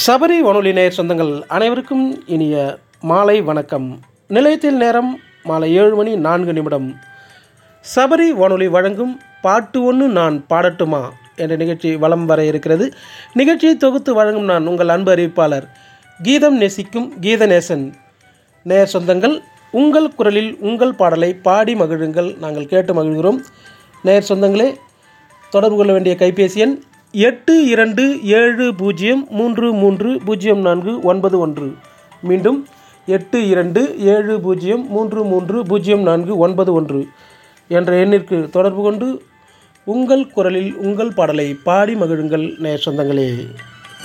சபரி வானொலி நேயர் சொந்தங்கள் அனைவருக்கும் இனிய மாலை வணக்கம் நிலையத்தில் நேரம் மாலை ஏழு மணி நான்கு நிமிடம் சபரி வானொலி வழங்கும் பாட்டு ஒன்று நான் பாடட்டுமா என்ற நிகழ்ச்சி வலம் வர இருக்கிறது நிகழ்ச்சியை தொகுத்து வழங்கும் நான் உங்கள் அன்பு அறிவிப்பாளர் கீதம் நேசிக்கும் கீதநேசன் நேயர் சொந்தங்கள் உங்கள் குரலில் உங்கள் பாடலை பாடி மகிழுங்கள் நாங்கள் கேட்டு மகிழ்கிறோம் நேயர் சொந்தங்களே தொடர்பு கொள்ள வேண்டிய கைபேசி எண் எட்டு இரண்டு ஏழு பூஜ்ஜியம் மூன்று மூன்று பூஜ்ஜியம் நான்கு ஒன்பது ஒன்று மீண்டும் எட்டு இரண்டு ஏழு பூஜ்ஜியம் மூன்று மூன்று பூஜ்ஜியம் நான்கு ஒன்பது ஒன்று என்ற எண்ணிற்கு தொடர்பு கொண்டு உங்கள் குரலில் உங்கள் பாடலை பாடி மகிழுங்கள் நேயர் சொந்தங்களே